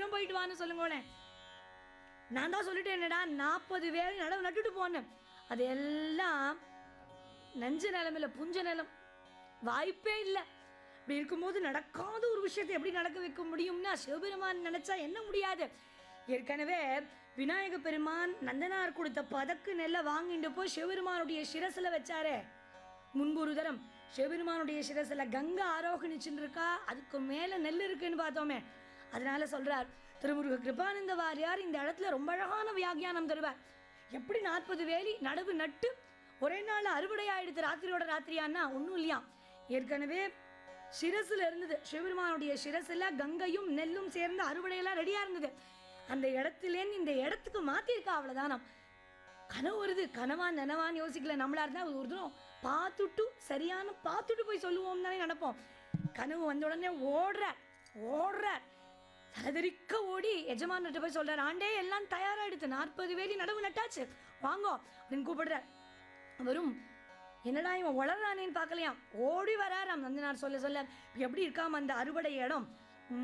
வேணும் போயிட்டு வான்னு சொல்லுங்களேன் நான் தான் சொல்லிட்டேன் என்னடா நாற்பது பேர் நடவு நட்டுட்டு போனேன் அது எல்லாம் நஞ்ச நிலமில்ல புஞ்ச நிலம் வாய்ப்பே இல்லை இப்படி இருக்கும்போது நடக்காத ஒரு விஷயத்தை எப்படி நடக்க வைக்க முடியும்னா சிவபெருமான் நினைச்சா என்ன முடியாது ஏற்கனவே விநாயக பெருமான் நந்தனார் கொடுத்த பதக்கு நெல்லை வாங்கிட்டு போய் சிவபெருமானுடைய சிரசில் வச்சாரே முன்பு ஒரு தரம் சிவபெருமானுடைய சிரசில் கங்கா ஆரோகணிச்சுன்னு இருக்கா அதுக்கு மேலே நெல் இருக்குன்னு பார்த்தோமே அதனால சொல்றார் திருமுருக கிருபானந்த வாரியார் இந்த இடத்துல ரொம்ப அழகான வியாக்கியானம் தருவார் எப்படி நாற்பது வேலி நடவு நட்டு ஒரே நாள் அறுவடை ஆயிடுது ராத்திரியோட ராத்திரியான்னா ஒன்றும் இல்லையா ஏற்கனவே சிரசுல இருந்தது சிவபெருமானுடைய சிரசுல கங்கையும் நெல்லும் சேர்ந்து அறுவடையெல்லாம் ரெடியா இருந்தது அந்த இடத்துலேருந்து இந்த இடத்துக்கு மாத்திருக்கா அவ்வளவுதானாம் கனவு வருது கனவா நனவான்னு யோசிக்கல நம்மளா இருந்தா ஒரு தூரம் பார்த்துட்டு சரியான பார்த்துட்டு போய் சொல்லுவோம் தானே நினைப்போம் கனவு வந்த உடனே ஓடுறார் ஓடுறார் தலதெறிக்க ஓடி எஜமான்கிட்ட போய் சொல்றார் ஆண்டே எல்லாம் தயாராயிடுது நாற்பது வேலி நடவு நட்டாச்சு வாங்கோ அப்படின்னு கூப்பிடுறார் அவரும் என்னடா இவன் வளர்றானேன்னு பார்க்கலையாம் ஓடி வராராம் நந்தனார் சொல்ல சொல்ல எப்படி இருக்காம அந்த அறுவடை இடம்